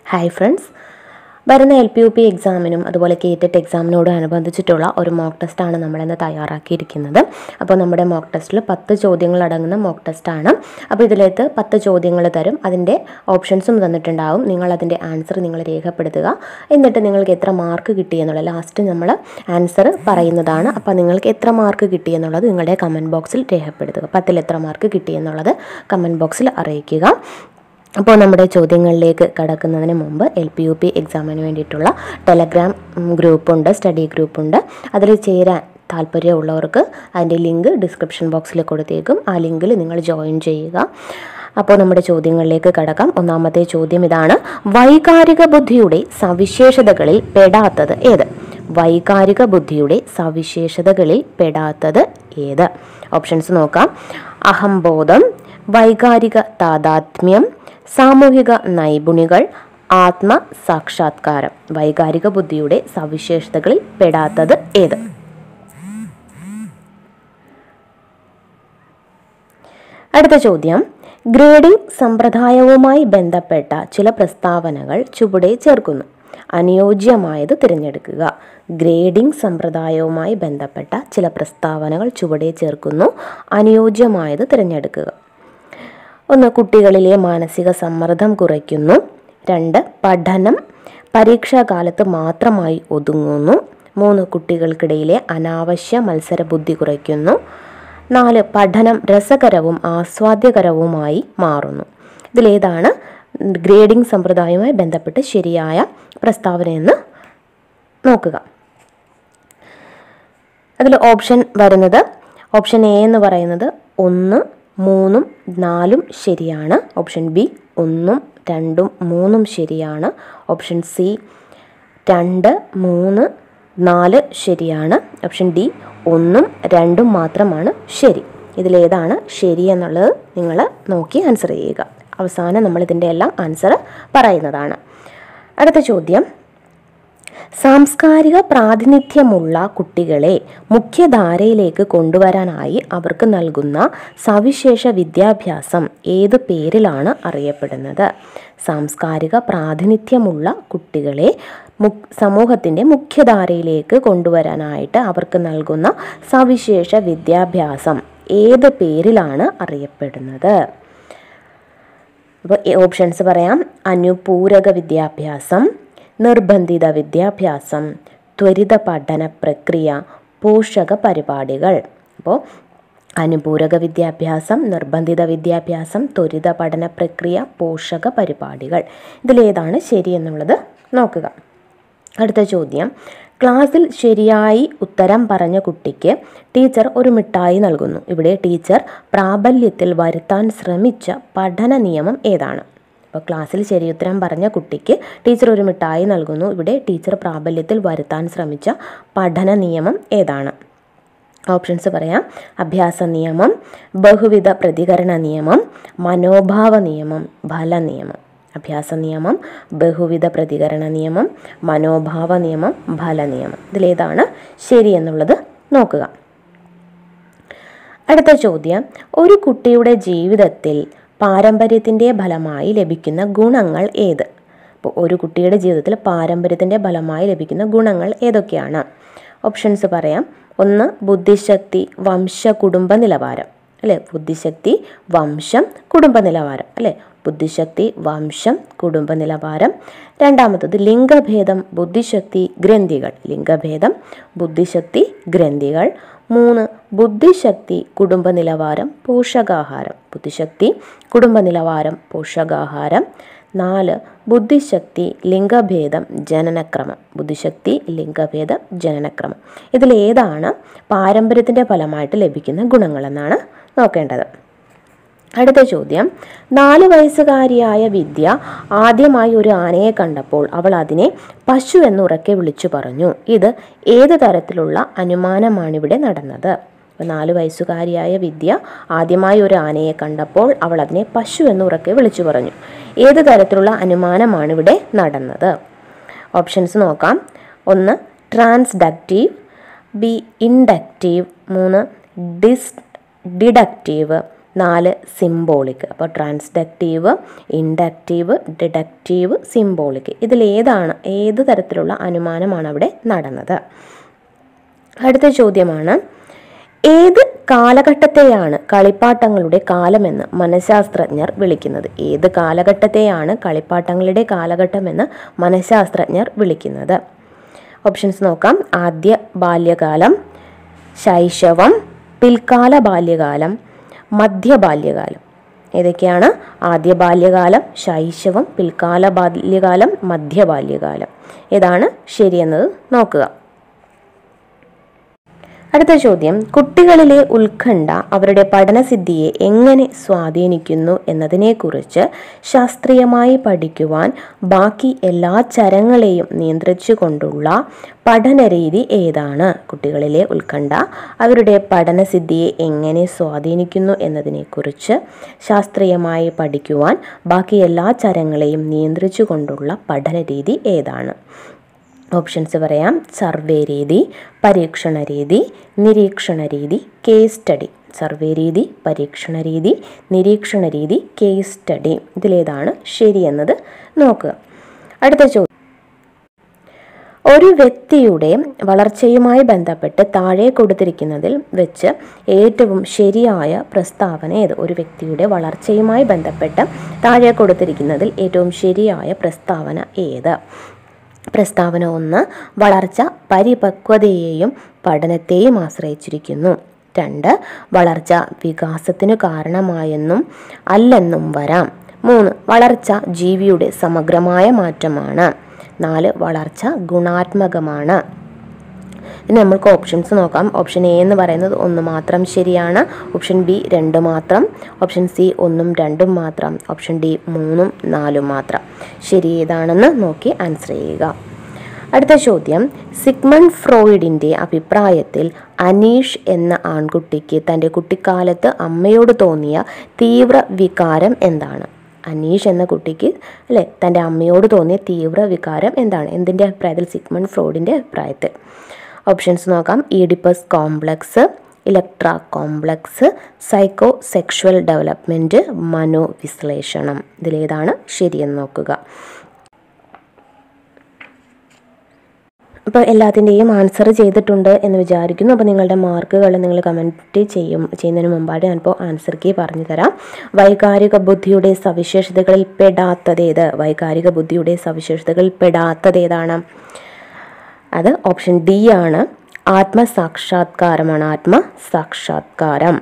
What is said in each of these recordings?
hi friends വരുന്ന L P U P എക്സാമിനും അതുപോലെ കെ ടെറ്റ് എക്സാമിനോട് അനുബന്ധിച്ചിട്ടുള്ള ഒരു മോക്ക് ടെസ്റ്റാണ് നമ്മളിന്ന് തയ്യാറാക്കിയിരിക്കുന്നത് അപ്പോൾ നമ്മുടെ മോക്ക് ടെസ്റ്റിൽ പത്ത് ചോദ്യങ്ങൾ അടങ്ങുന്ന മോക്ക് ടെസ്റ്റാണ് അപ്പോൾ ഇതിലേക്ക് പത്ത് ചോദ്യങ്ങൾ തരും അതിൻ്റെ ഓപ്ഷൻസും തന്നിട്ടുണ്ടാവും നിങ്ങൾ അതിൻ്റെ ആൻസർ നിങ്ങൾ രേഖപ്പെടുത്തുക എന്നിട്ട് നിങ്ങൾക്ക് എത്ര മാർക്ക് കിട്ടി എന്നുള്ളത് ലാസ്റ്റ് നമ്മൾ ആൻസർ പറയുന്നതാണ് അപ്പോൾ നിങ്ങൾക്ക് എത്ര മാർക്ക് കിട്ടി എന്നുള്ളത് നിങ്ങളുടെ കമൻറ്റ് ബോക്സിൽ രേഖപ്പെടുത്തുക പത്തിൽ എത്ര മാർക്ക് കിട്ടി എന്നുള്ളത് കമൻറ്റ് ബോക്സിൽ അറിയിക്കുക അപ്പോൾ നമ്മുടെ ചോദ്യങ്ങളിലേക്ക് കടക്കുന്നതിന് മുമ്പ് എൽ പി യു പി എക്സാമിന് വേണ്ടിയിട്ടുള്ള ടെലഗ്രാം ഗ്രൂപ്പുണ്ട് സ്റ്റഡി ഗ്രൂപ്പുണ്ട് അതിൽ ചേരാൻ താല്പര്യമുള്ളവർക്ക് അതിൻ്റെ ലിങ്ക് ഡിസ്ക്രിപ്ഷൻ ബോക്സിൽ കൊടുത്തേക്കും ആ ലിങ്കിൽ നിങ്ങൾ ജോയിൻ ചെയ്യുക അപ്പോൾ നമ്മുടെ ചോദ്യങ്ങളിലേക്ക് കടക്കാം ഒന്നാമത്തെ ചോദ്യം ഇതാണ് വൈകാരിക ബുദ്ധിയുടെ സവിശേഷതകളിൽ പെടാത്തത് ഏത് വൈകാരിക ബുദ്ധിയുടെ സവിശേഷതകളിൽ പെടാത്തത് ഏത് ഓപ്ഷൻസ് നോക്കാം അഹംബോധം വൈകാരിക താതാത്മ്യം സാമൂഹിക നൈപുണികൾ ആത്മ സാക്ഷാത്കാരം വൈകാരിക ബുദ്ധിയുടെ സവിശേഷതകളിൽ പെടാത്തത് ഏത് അടുത്ത ചോദ്യം ഗ്രേഡിംഗ് സമ്പ്രദായവുമായി ബന്ധപ്പെട്ട ചില പ്രസ്താവനകൾ ചുവടെ ചേർക്കുന്നു അനുയോജ്യമായത് തിരഞ്ഞെടുക്കുക ഗ്രേഡിംഗ് സമ്പ്രദായവുമായി ബന്ധപ്പെട്ട ചില പ്രസ്താവനകൾ ചുവടെ ചേർക്കുന്നു അനുയോജ്യമായത് തിരഞ്ഞെടുക്കുക ഒന്ന് കുട്ടികളിലെ മാനസിക സമ്മർദ്ദം കുറയ്ക്കുന്നു രണ്ട് പഠനം പരീക്ഷാകാലത്ത് മാത്രമായി ഒതുങ്ങുന്നു മൂന്ന് കുട്ടികൾക്കിടയിലെ അനാവശ്യ മത്സരബുദ്ധി കുറയ്ക്കുന്നു നാല് പഠനം രസകരവും ആസ്വാദ്യകരവുമായി മാറുന്നു ഇതിലേതാണ് ഗ്രേഡിംഗ് സമ്പ്രദായവുമായി ബന്ധപ്പെട്ട് ശരിയായ പ്രസ്താവനയെന്ന് നോക്കുക അതിൽ ഓപ്ഷൻ വരുന്നത് ഓപ്ഷൻ എ എന്ന് പറയുന്നത് ഒന്ന് മൂന്നും നാലും ശരിയാണ് ഓപ്ഷൻ ബി ഒന്നും രണ്ടും മൂന്നും ശരിയാണ് ഓപ്ഷൻ സി രണ്ട് മൂന്ന് നാല് ശരിയാണ് ഓപ്ഷൻ ഡി ഒന്നും രണ്ടും മാത്രമാണ് ശരി ഇതിലേതാണ് ശരി എന്നുള്ളത് നിങ്ങൾ നോക്കി ആൻസർ ചെയ്യുക അവസാനം നമ്മൾ ഇതിൻ്റെ എല്ലാം ആൻസർ പറയുന്നതാണ് അടുത്ത ചോദ്യം സാംസ്കാരിക പ്രാതിനിധ്യമുള്ള കുട്ടികളെ മുഖ്യധാരയിലേക്ക് കൊണ്ടുവരാനായി അവർക്ക് നൽകുന്ന സവിശേഷ വിദ്യാഭ്യാസം ഏത് പേരിലാണ് അറിയപ്പെടുന്നത് സാംസ്കാരിക പ്രാതിനിധ്യമുള്ള കുട്ടികളെ മു സമൂഹത്തിൻ്റെ മുഖ്യധാരയിലേക്ക് കൊണ്ടുവരാനായിട്ട് അവർക്ക് നൽകുന്ന സവിശേഷ വിദ്യാഭ്യാസം ഏത് പേരിലാണ് അറിയപ്പെടുന്നത് അപ്പോൾ ഓപ്ഷൻസ് പറയാം അനുപൂരക വിദ്യാഭ്യാസം നിർബന്ധിത വിദ്യാഭ്യാസം ത്വരിത പഠന പ്രക്രിയ പോഷക പരിപാടികൾ അപ്പോൾ അനുപൂരക വിദ്യാഭ്യാസം നിർബന്ധിത വിദ്യാഭ്യാസം ത്വരിത പഠന പ്രക്രിയ പോഷക പരിപാടികൾ ഇതിലേതാണ് ശരി എന്നുള്ളത് നോക്കുക അടുത്ത ചോദ്യം ക്ലാസ്സിൽ ശരിയായി ഉത്തരം പറഞ്ഞ കുട്ടിക്ക് ടീച്ചർ ഒരു മിഠായി നൽകുന്നു ഇവിടെ ടീച്ചർ പ്രാബല്യത്തിൽ വരുത്താൻ ശ്രമിച്ച പഠന നിയമം ഏതാണ് അപ്പോൾ ക്ലാസ്സിൽ ശരിയുത്തരം പറഞ്ഞ കുട്ടിക്ക് ടീച്ചർ ഒരു മിഠായി നൽകുന്നു ഇവിടെ ടീച്ചർ പ്രാബല്യത്തിൽ വരുത്താൻ ശ്രമിച്ച പഠന നിയമം ഏതാണ് ഓപ്ഷൻസ് പറയാം അഭ്യാസ നിയമം ബഹുവിധ പ്രതികരണ നിയമം മനോഭാവ നിയമം ഫല നിയമം അഭ്യാസ നിയമം ബഹുവിധ പ്രതികരണ നിയമം മനോഭാവ നിയമം ഫല നിയമം ഇതിലേതാണ് ശരി എന്നുള്ളത് നോക്കുക അടുത്ത ചോദ്യം ഒരു കുട്ടിയുടെ ജീവിതത്തിൽ പാരമ്പര്യത്തിൻ്റെ ഫലമായി ലഭിക്കുന്ന ഗുണങ്ങൾ ഏത് അപ്പോൾ ഒരു കുട്ടിയുടെ ജീവിതത്തിൽ പാരമ്പര്യത്തിൻ്റെ ഫലമായി ലഭിക്കുന്ന ഗുണങ്ങൾ ഏതൊക്കെയാണ് ഓപ്ഷൻസ് പറയാം ഒന്ന് ബുദ്ധിശക്തി വംശ കുടുംബ നിലവാരം അല്ലേ ബുദ്ധിശക്തി വംശം കുടുംബ നിലവാരം അല്ലേ ബുദ്ധിശക്തി വംശം കുടുംബ നിലവാരം രണ്ടാമത്തത് ലിംഗഭേദം ബുദ്ധിശക്തി ഗ്രന്ഥികൾ ലിംഗഭേദം ബുദ്ധിശക്തി ഗ്രന്ഥികൾ മൂന്ന് ബുദ്ധിശക്തി കുടുംബ നിലവാരം പോഷകാഹാരം ബുദ്ധിശക്തി കുടുംബ നിലവാരം പോഷകാഹാരം നാല് ബുദ്ധിശക്തി ലിംഗഭേദം ജനനക്രമം ബുദ്ധിശക്തി ലിംഗഭേദം ജനനക്രമം ഇതിലേതാണ് പാരമ്പര്യത്തിൻ്റെ ഫലമായിട്ട് ലഭിക്കുന്ന ഗുണങ്ങളെന്നാണ് നോക്കേണ്ടത് അടുത്ത ചോദ്യം നാല് വയസ്സുകാരിയായ വിദ്യ ആദ്യമായി ഒരു ആനയെ കണ്ടപ്പോൾ അവൾ അതിനെ പശു എന്നുറക്കെ വിളിച്ചു പറഞ്ഞു ഇത് ഏത് തരത്തിലുള്ള അനുമാനമാണിവിടെ നടന്നത് അപ്പോൾ നാല് വയസ്സുകാരിയായ വിദ്യ ആദ്യമായി ഒരു ആനയെ കണ്ടപ്പോൾ അവൾ അതിനെ പശു എന്നുറക്കെ വിളിച്ചു പറഞ്ഞു ഏത് തരത്തിലുള്ള അനുമാനമാണിവിടെ നടന്നത് ഓപ്ഷൻസ് നോക്കാം ഒന്ന് ട്രാൻസ്ഡക്റ്റീവ് ബി ഇൻഡക്റ്റീവ് മൂന്ന് ഡിസ് ഡിഡക്റ്റീവ് നാല് സിംബോളിക് അപ്പോൾ ട്രാൻസ്ഡക്റ്റീവ് ഇൻഡക്റ്റീവ് ഡിഡക്റ്റീവ് സിംബോളിക് ഇതിലേതാണ് ഏത് തരത്തിലുള്ള അനുമാനമാണ് അവിടെ നടന്നത് അടുത്ത ചോദ്യമാണ് ഏത് കാലഘട്ടത്തെയാണ് കളിപ്പാട്ടങ്ങളുടെ കാലമെന്ന് മനഃശാസ്ത്രജ്ഞർ വിളിക്കുന്നത് ഏത് കാലഘട്ടത്തെയാണ് കളിപ്പാട്ടങ്ങളുടെ കാലഘട്ടമെന്ന് മനഃശാസ്ത്രജ്ഞർ വിളിക്കുന്നത് ഓപ്ഷൻസ് നോക്കാം ആദ്യ ബാല്യകാലം ശൈശവം പിൽക്കാല ബാല്യകാലം മധ്യ ബാല്യകാലം ഏതൊക്കെയാണ് ആദ്യ ബാല്യകാലം ശൈശവം പിൽക്കാല ബാല്യകാലം മധ്യ ബാല്യകാലം ഏതാണ് ശരിയെന്നത് നോക്കുക അടുത്ത ചോദ്യം കുട്ടികളിലെ ഉത്കണ്ഠ അവരുടെ പഠനസിദ്ധിയെ എങ്ങനെ സ്വാധീനിക്കുന്നു എന്നതിനെക്കുറിച്ച് ശാസ്ത്രീയമായി പഠിക്കുവാൻ ബാക്കി എല്ലാ ചരങ്ങളെയും നിയന്ത്രിച്ചുകൊണ്ടുള്ള പഠനരീതി ഏതാണ് കുട്ടികളിലെ ഉത്കണ്ഠ അവരുടെ പഠനസിദ്ധിയെ എങ്ങനെ സ്വാധീനിക്കുന്നു എന്നതിനെക്കുറിച്ച് ശാസ്ത്രീയമായി പഠിക്കുവാൻ ബാക്കി എല്ലാ ചരങ്ങളെയും നിയന്ത്രിച്ചുകൊണ്ടുള്ള പഠനരീതി ഏതാണ് ഓപ്ഷൻസ് പറയാം സർവേ രീതി പരീക്ഷണ രീതി നിരീക്ഷണ രീതി കേസ് സ്റ്റഡി സർവേ രീതി പരീക്ഷണ രീതി നിരീക്ഷണ രീതി കേസ് സ്റ്റഡി ഇതിലേതാണ് ശരിയെന്നത് നോക്കുക അടുത്ത ചോദ്യം ഒരു വ്യക്തിയുടെ വളർച്ചയുമായി ബന്ധപ്പെട്ട് താഴെ കൊടുത്തിരിക്കുന്നതിൽ വെച്ച് ഏറ്റവും ശരിയായ പ്രസ്താവന ഏത് ഒരു വ്യക്തിയുടെ വളർച്ചയുമായി ബന്ധപ്പെട്ട് താഴെ കൊടുത്തിരിക്കുന്നതിൽ ഏറ്റവും ശരിയായ പ്രസ്താവന ഏത് പ്രസ്താവന ഒന്ന് വളർച്ച പരിപക്വതയെയും പഠനത്തെയും ആശ്രയിച്ചിരിക്കുന്നു രണ്ട് വളർച്ച വികാസത്തിനു കാരണമായെന്നും അല്ലെന്നും വരാം മൂന്ന് വളർച്ച ജീവിയുടെ സമഗ്രമായ മാറ്റമാണ് നാല് വളർച്ച ഗുണാത്മകമാണ് ഇനി നമ്മൾക്ക് ഓപ്ഷൻസ് നോക്കാം ഓപ്ഷൻ എ എന്ന് പറയുന്നത് ഒന്ന് മാത്രം ശരിയാണ് ഓപ്ഷൻ ബി രണ്ട് മാത്രം ഓപ്ഷൻ സി ഒന്നും രണ്ടും മാത്രം ഓപ്ഷൻ ഡി മൂന്നും നാലും മാത്രം ശരി ഏതാണെന്ന് നോക്കി ആൻസർ ചെയ്യുക അടുത്ത ചോദ്യം സിഗ്മണ്ട് ഫ്രോയിഡിൻ്റെ അഭിപ്രായത്തിൽ അനീഷ് എന്ന ആൺകുട്ടിക്ക് തൻ്റെ കുട്ടിക്കാലത്ത് അമ്മയോട് തോന്നിയ തീവ്ര വികാരം എന്താണ് അനീഷ് എന്ന കുട്ടിക്ക് അല്ലേ തൻ്റെ അമ്മയോട് തോന്നിയ തീവ്ര വികാരം എന്താണ് എന്തിൻ്റെ അഭിപ്രായത്തിൽ സിഗ്മണ്ട് ഫ്രോയിഡിൻ്റെ അഭിപ്രായത്തിൽ ഓപ്ഷൻസ് നോക്കാം Oedipus complex Electra complex psychosexual development മനോവിശ്ലേഷണം ഇതിലേതാണ് ശരിയെന്ന് നോക്കുക അപ്പോൾ എല്ലാത്തിൻ്റെയും ആൻസർ ചെയ്തിട്ടുണ്ട് എന്ന് വിചാരിക്കുന്നു അപ്പോൾ നിങ്ങളുടെ മാർക്കുകൾ നിങ്ങൾ കമൻറ്റ് ചെയ്യും ചെയ്യുന്നതിന് മുമ്പായിട്ട് ഞാനിപ്പോൾ ആൻസർ കീ പറഞ്ഞു തരാം വൈകാരിക ബുദ്ധിയുടെ സവിശേഷതകളിൽ പെടാത്തതേത് വൈകാരിക ബുദ്ധിയുടെ സവിശേഷതകളിൽ പെടാത്തതേതാണ് അത് ഓപ്ഷൻ ഡി ആണ് ആത്മസാക്ഷാത്കാരമാണ് ആത്മസാക്ഷാത്കാരം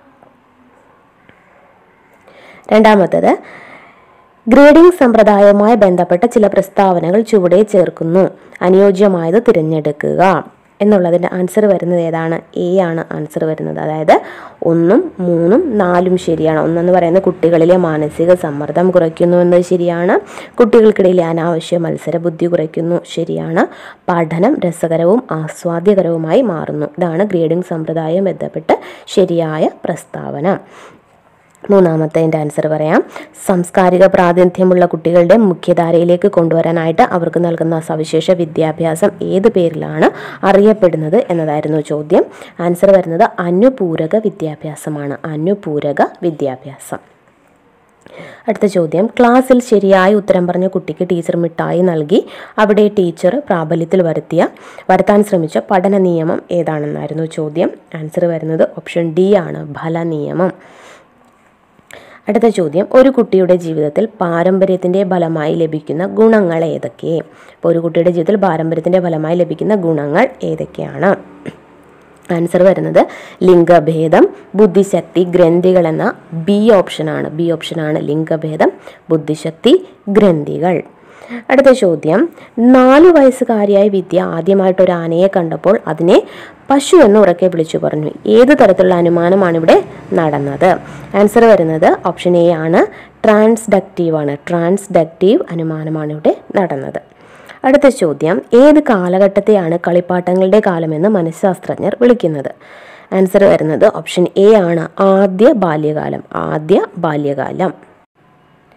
രണ്ടാമത്തത് ഗ്രേഡിംഗ് സമ്പ്രദായവുമായി ബന്ധപ്പെട്ട ചില പ്രസ്താവനകൾ ചുവടെ ചേർക്കുന്നു അനുയോജ്യമായത് തിരഞ്ഞെടുക്കുക എന്നുള്ളതിൻ്റെ ആൻസർ വരുന്നത് ഏതാണ് എ ആണ് ആൻസർ വരുന്നത് അതായത് ഒന്നും മൂന്നും നാലും ശരിയാണ് ഒന്നെന്ന് പറയുന്നത് കുട്ടികളിലെ മാനസിക സമ്മർദ്ദം കുറയ്ക്കുന്നു എന്നത് ശരിയാണ് കുട്ടികൾക്കിടയിലെ അനാവശ്യ മത്സര ബുദ്ധി കുറയ്ക്കുന്നു ശരിയാണ് പഠനം രസകരവും ആസ്വാദ്യകരവുമായി മാറുന്നു ഇതാണ് ഗ്രേഡിംഗ് സമ്പ്രദായം ബന്ധപ്പെട്ട് ശരിയായ പ്രസ്താവന മൂന്നാമത്തെ എൻ്റെ ആൻസർ പറയാം സാംസ്കാരിക പ്രാതിനിധ്യമുള്ള കുട്ടികളുടെ മുഖ്യധാരയിലേക്ക് കൊണ്ടുവരാനായിട്ട് അവർക്ക് നൽകുന്ന സവിശേഷ വിദ്യാഭ്യാസം ഏത് പേരിലാണ് അറിയപ്പെടുന്നത് എന്നതായിരുന്നു ചോദ്യം ആൻസർ വരുന്നത് അനുപൂരക വിദ്യാഭ്യാസമാണ് അനുപൂരക വിദ്യാഭ്യാസം അടുത്ത ചോദ്യം ക്ലാസ്സിൽ ശരിയായ ഉത്തരം പറഞ്ഞ കുട്ടിക്ക് ടീച്ചർ മിഠായി നൽകി അവിടെ ടീച്ചർ പ്രാബല്യത്തിൽ വരുത്തിയ വരുത്താൻ ശ്രമിച്ച പഠന നിയമം ഏതാണെന്നായിരുന്നു ചോദ്യം ആൻസർ വരുന്നത് ഓപ്ഷൻ ഡി ആണ് ഫല നിയമം അടുത്ത ചോദ്യം ഒരു കുട്ടിയുടെ ജീവിതത്തിൽ പാരമ്പര്യത്തിൻ്റെ ഫലമായി ലഭിക്കുന്ന ഗുണങ്ങൾ ഏതൊക്കെ അപ്പോൾ ഒരു കുട്ടിയുടെ ജീവിതത്തിൽ പാരമ്പര്യത്തിൻ്റെ ഫലമായി ലഭിക്കുന്ന ഗുണങ്ങൾ ഏതൊക്കെയാണ് ആൻസർ വരുന്നത് ലിംഗഭേദം ബുദ്ധിശക്തി ഗ്രന്ഥികൾ എന്ന ബി ഓപ്ഷനാണ് ബി ഓപ്ഷനാണ് ലിംഗഭേദം ബുദ്ധിശക്തി ഗ്രന്ഥികൾ അടുത്ത ചോദ്യം നാലു വയസ്സുകാരിയായ വിദ്യ ആദ്യമായിട്ട് ഒരു ആനയെ കണ്ടപ്പോൾ അതിനെ പശു എന്ന് ഉറക്കെ വിളിച്ചു പറഞ്ഞു ഏത് തരത്തിലുള്ള അനുമാനമാണ് ഇവിടെ നടന്നത് ആൻസർ വരുന്നത് ഓപ്ഷൻ എ ആണ് ട്രാൻസ്ഡക്റ്റീവ് ആണ് ട്രാൻസ്ഡക്റ്റീവ് അനുമാനമാണ് ഇവിടെ നടന്നത് അടുത്ത ചോദ്യം ഏത് കാലഘട്ടത്തെയാണ് കളിപ്പാട്ടങ്ങളുടെ കാലമെന്ന് മനഃശാസ്ത്രജ്ഞർ വിളിക്കുന്നത് ആൻസർ വരുന്നത് ഓപ്ഷൻ എ ആണ് ആദ്യ ബാല്യകാലം ആദ്യ ബാല്യകാലം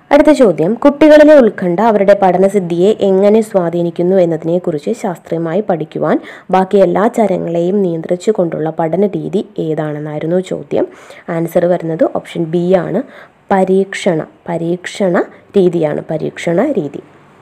അടുത്ത ചോദ്യം കുട്ടികളിലെ ഉത്കണ്ഠ അവരുടെ പഠനസിദ്ധിയെ എങ്ങനെ സ്വാധീനിക്കുന്നു എന്നതിനെക്കുറിച്ച് ശാസ്ത്രീയമായി പഠിക്കുവാൻ ബാക്കി എല്ലാ ചരങ്ങളെയും നിയന്ത്രിച്ചു കൊണ്ടുള്ള പഠന രീതി ഏതാണെന്നായിരുന്നു ചോദ്യം ആൻസർ വരുന്നത് ഓപ്ഷൻ ബി ആണ് പരീക്ഷണ പരീക്ഷണ രീതിയാണ് പരീക്ഷണ രീതി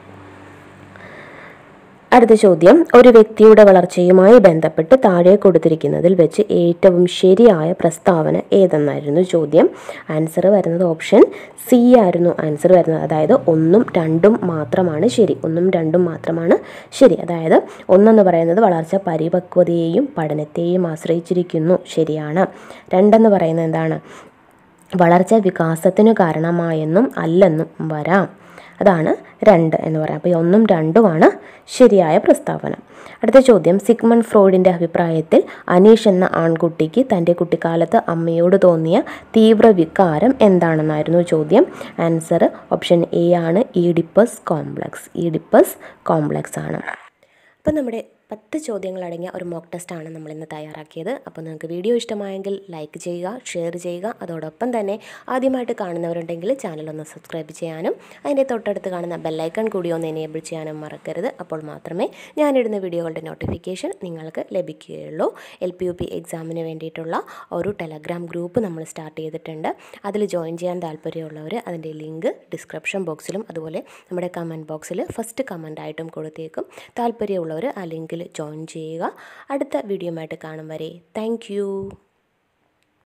അടുത്ത ചോദ്യം ഒരു വ്യക്തിയുടെ വളർച്ചയുമായി ബന്ധപ്പെട്ട് താഴെ കൊടുത്തിരിക്കുന്നതിൽ വെച്ച് ഏറ്റവും ശരിയായ പ്രസ്താവന ഏതെന്നായിരുന്നു ചോദ്യം ആൻസർ വരുന്നത് ഓപ്ഷൻ സി ആയിരുന്നു ആൻസർ വരുന്നത് അതായത് ഒന്നും രണ്ടും മാത്രമാണ് ശരി ഒന്നും രണ്ടും മാത്രമാണ് ശരി അതായത് ഒന്നെന്ന് പറയുന്നത് വളർച്ച പരിപക്വതയെയും പഠനത്തെയും ആശ്രയിച്ചിരിക്കുന്നു ശരിയാണ് രണ്ടെന്ന് പറയുന്നത് എന്താണ് വളർച്ച വികാസത്തിനു കാരണമായെന്നും അല്ലെന്നും വരാം അതാണ് രണ്ട് എന്ന് പറയാം അപ്പോൾ ഈ ഒന്നും രണ്ടുമാണ് ശരിയായ പ്രസ്താവന അടുത്ത ചോദ്യം സിഗ്മൺ ഫ്രോയിഡിൻ്റെ അഭിപ്രായത്തിൽ അനീഷ് എന്ന ആൺകുട്ടിക്ക് തൻ്റെ കുട്ടിക്കാലത്ത് അമ്മയോട് തോന്നിയ തീവ്ര വികാരം എന്താണെന്നായിരുന്നു ചോദ്യം ആൻസർ ഓപ്ഷൻ എ ആണ് ഈഡിപ്പസ് കോംപ്ലക്സ് ഈഡിപ്പസ് കോംപ്ലക്സ് ആണ് അപ്പോൾ നമ്മുടെ പത്ത് ചോദ്യങ്ങളടങ്ങിയ ഒരു മോക്ക് ടെസ്റ്റാണ് നമ്മൾ ഇന്ന് തയ്യാറാക്കിയത് അപ്പോൾ നിങ്ങൾക്ക് വീഡിയോ ഇഷ്ടമായെങ്കിൽ ലൈക്ക് ചെയ്യുക ഷെയർ ചെയ്യുക അതോടൊപ്പം തന്നെ ആദ്യമായിട്ട് കാണുന്നവരുണ്ടെങ്കിൽ ചാനൽ ഒന്ന് സബ്സ്ക്രൈബ് ചെയ്യാനും അതിൻ്റെ തൊട്ടടുത്ത് കാണുന്ന ബെല്ലൈക്കൺ കൂടി ഒന്ന് എനേബിൾ ചെയ്യാനും മറക്കരുത് അപ്പോൾ മാത്രമേ ഞാനിടുന്ന വീഡിയോകളുടെ നോട്ടിഫിക്കേഷൻ നിങ്ങൾക്ക് ലഭിക്കുകയുള്ളൂ എൽ പി യു പി എക്സാമിന് വേണ്ടിയിട്ടുള്ള ഒരു ടെലഗ്രാം ഗ്രൂപ്പ് നമ്മൾ സ്റ്റാർട്ട് ചെയ്തിട്ടുണ്ട് അതിൽ ജോയിൻ ചെയ്യാൻ താല്പര്യമുള്ളവർ അതിൻ്റെ ലിങ്ക് ഡിസ്ക്രിപ്ഷൻ ബോക്സിലും അതുപോലെ നമ്മുടെ കമൻറ്റ് ബോക്സിൽ ഫസ്റ്റ് കമൻ്റ് ആയിട്ടും കൊടുത്തേക്കും താല്പര്യമുള്ളവർ ആ ലിങ്കിൽ ജോയിൻ ചെയ്യുക അടുത്ത വീഡിയോയുമായിട്ട് കാണും വരെ താങ്ക്